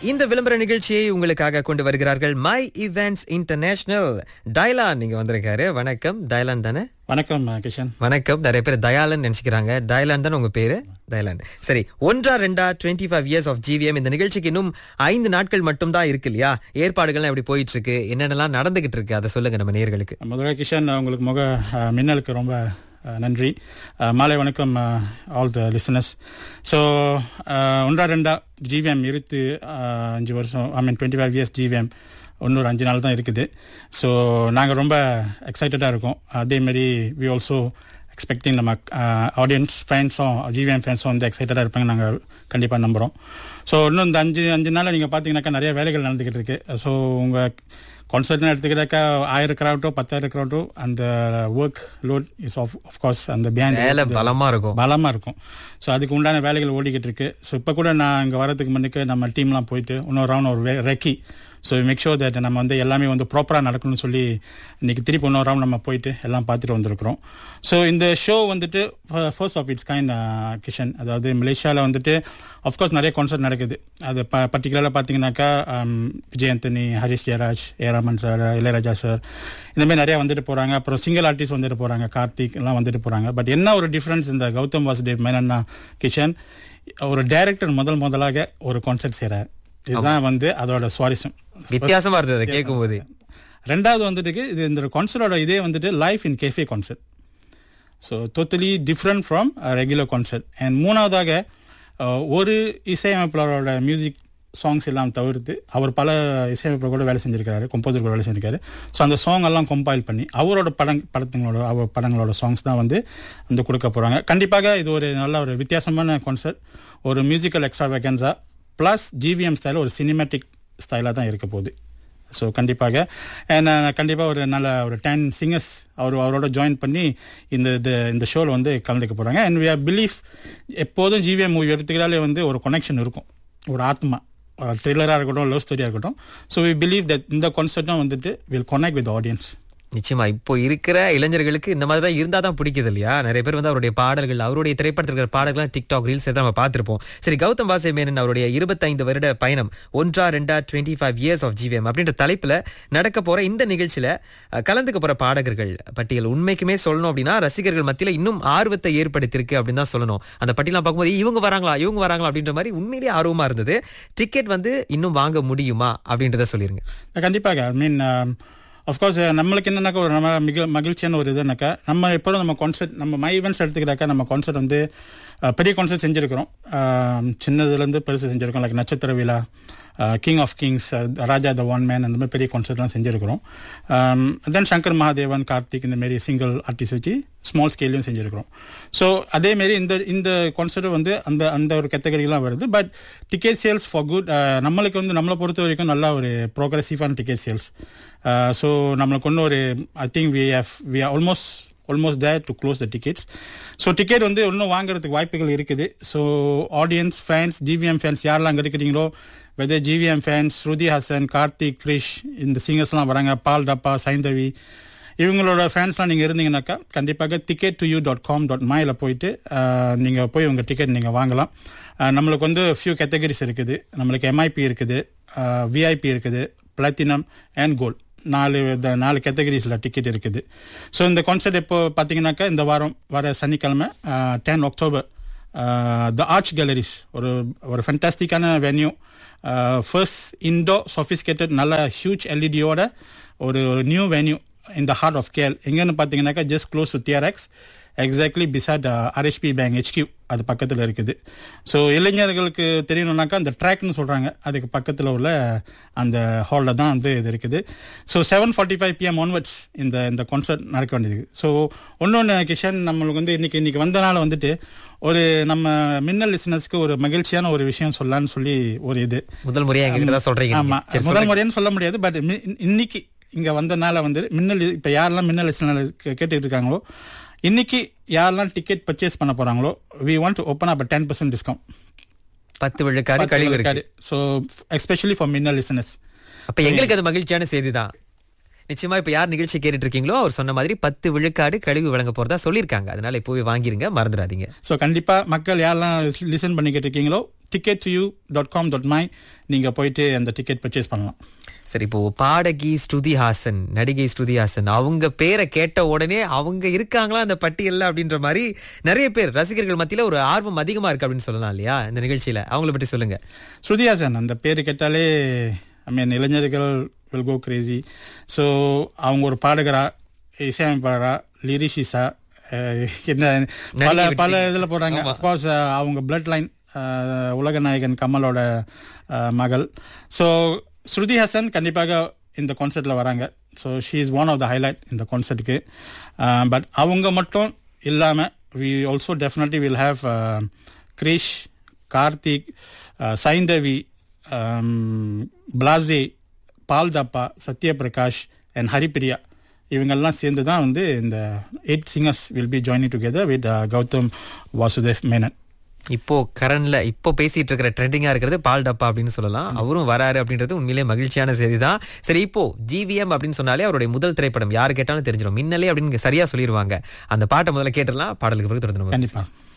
இந்த விளம்பர நிகழ்ச்சியை உங்களுக்காக கொண்டு வருகிறார்கள் மை இவெண்ட்ஸ் இன்டர்நேஷனல் டைலான் நீங்க வந்திருக்காரு வணக்கம் டைலான் தானே வணக்கம் அஹ், கிஷன் வணக்கம் நிறைய பேர் தயாலன் நினைச்சுக்கிறாங்க தயாலன் தானே உங்க பேரு தயாலன் சரி ஒன்றா ரெண்டா twenty five years of GVM இந்த நிகழ்ச்சிக்கு இன்னும் ஐந்து நாட்கள் மட்டும் தான் இருக்கு இல்லையா ஏற்பாடுகள்லாம் எப்படி போயிட்டு இருக்கு என்னென்னலாம் நடந்துகிட்டு இருக்கு அதை சொல்லுங்க நம்ம நேயர்களுக்கு முதல்ல கிஷன் உங்களுக்கு முக அஹ், மின்னலுக்கு ரொம்ப அஹ், நன்றி அஹ், மாலை வணக்கம் ஆல் த லிசனர்ஸ் ஸோ ஒன்றா ரெண்டா ஜிவிஎம் இருபத்தி அஹ், அஞ்சு வருஷம் I mean twenty five years GVM இன்னொரு அஞ்சு நாள் தான் இருக்குது ஸோ நாங்கள் ரொம்ப எக்ஸைட்டடாக இருக்கோம் அதேமாரி வி ஆல்சோ எக்ஸ்பெக்டிங் நம்ம ஆடியன்ஸ் ஃபேன்ஸும் ஜிவிஎம் ஃபேன்ஸும் வந்து எக்ஸைட்டடாக இருப்பாங்க நாங்கள் கண்டிப்பாக நம்புகிறோம் ஸோ இன்னும் இந்த அஞ்சு அஞ்சு நாளில் நீங்கள் பார்த்தீங்கன்னாக்கா நிறைய வேலைகள் நடந்துக்கிட்டு இருக்கு ஸோ உங்கள் கான்சர்ட்னு எடுத்துக்கிட்டாக்கா ஆயிரம் கிராவட்டோ பத்தாயிரம் கிராவட்டோ அந்த work load is off of course அந்த வேலை பியாண்ட் பலமா இருக்கும் பலமாக இருக்கும் ஸோ அதுக்கு உண்டான வேலைகள் ஓடிக்கிட்டு இருக்கு ஸோ இப்போ கூட நான் இங்கே வரதுக்கு முன்னுக்கு நம்ம டீம்லாம் போயிட்டு இன்னொரு ரவுண்ட் ஒரு recce so make sure that நம்ம வந்து எல்லாமே வந்து ப்ராப்பராக நடக்கணும்னு சொல்லி இன்னைக்கு திருப்பி இன்னொரு ரவுண்ட் நம்ம போயிட்டு எல்லாம் பார்த்துட்டு வந்திருக்கிறோம் ஸோ இந்த ஷோ வந்துட்டு ஃபர்ஸ்ட் ஆஃப் இட்ஸ் கைண்ட் கிஷன் அதாவது மலேசியாவில் வந்துட்டு அஃப்கோர்ஸ் நிறைய கான்சர்ட் நடக்குது அது ப பர்டிகுலராக பார்த்தீங்கன்னாக்கா விஜய் ஆந்தனி ஹரிஷ் ஜெயராஜ் ஏராமன் சார் இளையராஜா சார் இந்த மாதிரி நிறைய வந்துட்டு போகிறாங்க அப்புறம் சிங்கிள் ஆர்டிஸ்ட் வந்துட்டு போகிறாங்க கார்த்திக் எல்லாம் வந்துட்டு போகிறாங்க பட் என்ன ஒரு டிஃப்ரென்ஸ் இந்த கௌதம் வாசுதேவ் மேனன்னா கிஷன் ஒரு டைரக்டர் முதல் முதலாக ஒரு கான்சர்ட் செய்கிறார் இதுதான் வந்து அதோட சுவாரஸ்யம் வித்தியாசமா இருந்தது அதை கேட்கும் போது ரெண்டாவது வந்துட்டு இது இந்த கான்சர்ட்டோட இதே வந்துட்டு life in cafe concert so totally different from regular concert and மூணாவதாக அஹ், ஒரு இசையமைப்பாளரோட மியூசிக் சாங்ஸ் எல்லாம் தவிர்த்து அவர் பல இசையமைப்பாளர் கூட வேலை செஞ்சிருக்காரு கம்போசர் கூட வேலை செஞ்சிருக்காரு ஸோ அந்த சாங் எல்லாம் கம்பைல் பண்ணி அவரோட படம் படத்துங்களோட அவர் படங்களோட சாங்ஸ் தான் வந்து வந்து கொடுக்க போகிறாங்க கண்டிப்பாக இது ஒரு நல்ல ஒரு வித்தியாசமான கான்சர்ட் ஒரு musical extravaganza plus GVM ஸ்டைல ஒரு சினிமேட்டிக் ஸ்டைலாக தான் இருக்க போகுது ஸோ கண்டிப்பாக and, uh, கண்டிப்பாக ஒரு நல்ல ஒரு டென் சிங்கர்ஸ் அவர் அவரோட ஜாயின் பண்ணி இந்த இது இந்த ஷோவில் வந்து கலந்துக்க போகிறாங்க அண்ட் வி பிலீஃப் எப்போதும் ஜிவிஎம் மூவி எடுத்துக்கிறாலே வந்து ஒரு கனெக்ஷன் இருக்கும் ஒரு ஆத்மா ட்ரில்லராக இருக்கட்டும் லவ் ஸ்டோரியாக இருக்கட்டும் ஸோ வி பிலீவ் தட் இந்த கான்செப்டும் வந்துட்டு வில் கனெக்ட் வித் ஆடியன்ஸ் நிச்சயமா இப்போ இருக்கிற இளைஞர்களுக்கு இந்த மாதிரி தான் இருந்தா தான் பிடிக்குது இல்லையா நிறைய பேர் வந்து அவருடைய பாடல்கள் அவருடைய திரைப்படத்தில் இருக்கிற பாடல்கள் டிக்டாக் ரீல்ஸ் தான் நம்ம பார்த்திருப்போம் சரி கௌதம் வாசே மேனன் அவருடைய இருபத்தைந்து வருட பயணம் ஒன்றா ரெண்டா twenty five years of GVM அப்படின்ற தலைப்புல நடக்க போற இந்த நிகழ்ச்சியில அஹ், கலந்துக்க போற பாடகர்கள் பட்டியல் உண்மைக்குமே சொல்லணும் அப்படின்னா ரசிகர்கள் மத்தியில இன்னும் ஆர்வத்தை ஏற்படுத்தியிருக்கு அப்படின்னு தான் சொல்லணும் அந்த பட்டியலாம் பார்க்கும்போது இவங்க வராங்களா இவங்க வராங்களா அப்படின்ற மாதிரி உண்மையிலேயே ஆர்வமா இருந்தது டிக்கெட் வந்து இன்னும் வாங்க முடியுமா அப்படின்றத சொல்லிருங்க கண்டிப்பாக ஐ மீன் அஃப்கோர்ஸ் நம்மளுக்கு என்னன்னாக்கா ஒரு நம்ம மிக மகிழ்ச்சியான ஒரு இதுனாக்கா நம்ம எப்போதும் நம்ம கான்சர்ட் நம்ம மை ஈவெண்ட்ஸ் எடுத்துக்கிட்டாக்கா நம்ம கான்சர்ட் வந்து அஹ், பெரிய கான்சர்ட் செஞ்சுருக்கிறோம் அஹ், சின்னதுலேருந்து பெருசு செஞ்சுருக்கோம் லைக் நட்சத்திர விழா king of kings Raja the one man அந்த மாதிரி பெரிய கான்சர்ட்லாம் செஞ்சுருக்கிறோம் தென் சங்கர் மகாதேவன் கார்த்திக் இந்த மாதிரி சிங்கிள் ஆர்டிஸ்ட் வச்சு ஸ்மால் ஸ்கேல்லையும் செஞ்சுருக்கிறோம் ஸோ அதேமாரி இந்த இந்த கான்சர்ட் வந்து அந்த அந்த ஒரு கேட்டகரிலாம் வருது but ticket sales for good நம்மளுக்கு வந்து நம்மளை பொறுத்த வரைக்கும் நல்ல ஒரு ப்ரோக்ரஸிவான டிக்கெட் சேல்ஸ் ஸோ நம்மளுக்கு ஒன்றும் ஒரு I think we have we almost almost there to close the tickets so ticket வந்து இன்னும் வாங்குறதுக்கு வாய்ப்புகள் இருக்குது so audience fans GVM fans யாரெல்லாம் அங்கே இருக்கிறீங்களோ whether GVM fans Shruti Haasan Karthik Krish இந்த சிங்கர்ஸ்லாம் வராங்க பால் டப்பா சைந்தவி இவங்களோட ஃபேன்ஸ்லாம் நீங்கள் இருந்தீங்கன்னாக்கா கண்டிப்பாக ticket to you dot com dot my போயிட்டு நீங்கள் போய் உங்கள் டிக்கெட் நீங்கள் வாங்கலாம் அஹ், நம்மளுக்கு வந்து ஃபியூ கேட்டகரிஸ் இருக்குது நம்மளுக்கு எம்ஐபி இருக்குது விஐபி இருக்குது பிளாட்டினம் அண்ட் கோல்ட் நாலு இந்த நாலு கேட்டகரிஸில் டிக்கெட் இருக்குது ஸோ இந்த கான்சர்ட் இப்போ பார்த்தீங்கன்னாக்கா இந்த வாரம் வர சனிக்கிழமை ten October the arts galleries ஒரு ஒரு ஃபென்டாஸ்டிக்கான வென்யூ ஃபர்ஸ்ட் இண்டோ சொஃபிஸ்கேட்டட் நல்ல ஹியூஜ் எல்இடியோட ஒரு நியூ வென்யூ இந்த ஹார்ட் ஆஃப் கேல் எங்கன்னு பார்த்தீங்கன்னாக்கா just close to TRX exactly beside RSB bank HQ அது பக்கத்தில் இருக்குது ஸோ இளைஞர்களுக்கு தெரியணும்னாக்கா அந்த ட்ராக்னு சொல்கிறாங்க அதுக்கு பக்கத்தில் உள்ள அந்த ஹாலில் தான் வந்து இது இருக்குது so seven forty five PM onwards இந்த இந்த கான்சர்ட் நடக்க வேண்டியது ஸோ ஒன்னொன்று கிஷன் நம்மளுக்கு வந்து இன்னைக்கு இன்னைக்கு வந்தனால வந்துட்டு ஒரு நம்ம மின்னல் லிசனர்ஸ்க்கு ஒரு மகிழ்ச்சியான ஒரு விஷயம் சொல்லலாம்னு சொல்லி ஒரு இது முதல் முறையா எங்ககிட்ட தான் சொல்றீங்க ஆமா நீங்க. சரி, முதல் சொல்லுங்க. முறைன்னு சொல்ல முடியாது பட் இன்னைக்கு இங்க வந்தனால வந்து மின்னல் இப்ப யாரெல்லாம் மின்னல் லிசனர் கேட்டுட்டு இருக்காங்களோ இன்னைக்கு யாரெல்லாம் டிக்கெட் பர்ச்சேஸ் பண்ண போறாங்களோ we want to open up ten percent discount பத்து விழுக்காடு கழிவு இருக்கு so especially for Minnal listeners அப்ப எங்களுக்கு அது மகிழ்ச்சியான செய்தி தான் நிச்சயமா இப்ப யார் நிகழ்ச்சி கேட்டுட்டு இருக்கீங்களோ அவர் சொன்ன மாதிரி பத்து விழுக்காடு கழிவு வழங்க போறதா சொல்லியிருக்காங்க அதனால இப்போவே வாங்கிருங்க மறந்துடாதீங்க ஸோ கண்டிப்பா மக்கள் யாரெல்லாம் லிசன் பண்ணிக்கிட்டு இருக்கீங்களோ ticket to you dot com dot my நீங்கள் போயிட்டு அந்த டிக்கெட் பர்ச்சேஸ் பண்ணலாம் சரி இப்போ பாடகி ஸ்ருதி ஹாசன் நடிகை ஸ்ருதி ஹாசன் அவங்க பேரை கேட்ட உடனே அவங்க இருக்காங்களா அந்த பட்டியல்ல அப்படின்ற மாதிரி நிறைய பேர் ரசிகர்கள் மத்தியில ஒரு ஆர்வம் அதிகமா இருக்கு அப்படின்னு சொல்லலாம் இல்லையா இந்த நிகழ்ச்சியில அவங்கள பற்றி சொல்லுங்க ஸ்ருதிஹாசன் அந்த பேர் கேட்டாலே ஐ மீன் இளைஞர்கள் வில் கோ கிரேசி ஸோ அவங்க ஒரு பாடகரா இசையமைப்பாளரா லிரிஷிஸா என்ன பல நடிகை பல இதில் போடுறாங்க அஃப்கோர்ஸ் அவங்க பிளட் லைன் உலக நாயகன் கமலோட அஹ், மகள் ஸோ ஸ்ருதி ஹாசன் கண்டிப்பாக இந்த கான்சர்ட்டில் வராங்க so she is one of the highlight இந்த கான்சர்ட்டுக்கு பட் அவங்க மட்டும் இல்லாமல் we also definitely will have Krish Karthik ah, Saindhavi Blaaze Paal Dabba Sathyaprakash and Haripriya இவங்கெல்லாம் சேர்ந்து தான் வந்து இந்த eight singers will be joining together with Gautham Vasudev Menon இப்போ கரண்ட்ல இப்போ பேசிட்டு இருக்கிற ட்ரெண்டிங்கா இருக்கிறது பால் டப்பா அப்படின்னு சொல்லலாம் அவரும் வராரு அப்படின்றது உண்மையிலே மகிழ்ச்சியான செய்தி தான் சரி இப்போ ஜிவிஎம் அப்படின்னு சொன்னாலே அவருடைய முதல் திரைப்படம் யாரு கேட்டாலும் தெரிஞ்சிடும் மின்னலே அப்படின்னு சரியா சொல்லிடுவாங்க அந்த பாட்டை முதல்ல கேட்டுடலாம் பாடலுக்கு பிறகு தொடர்ந்து நம்ம கண்டிப்பா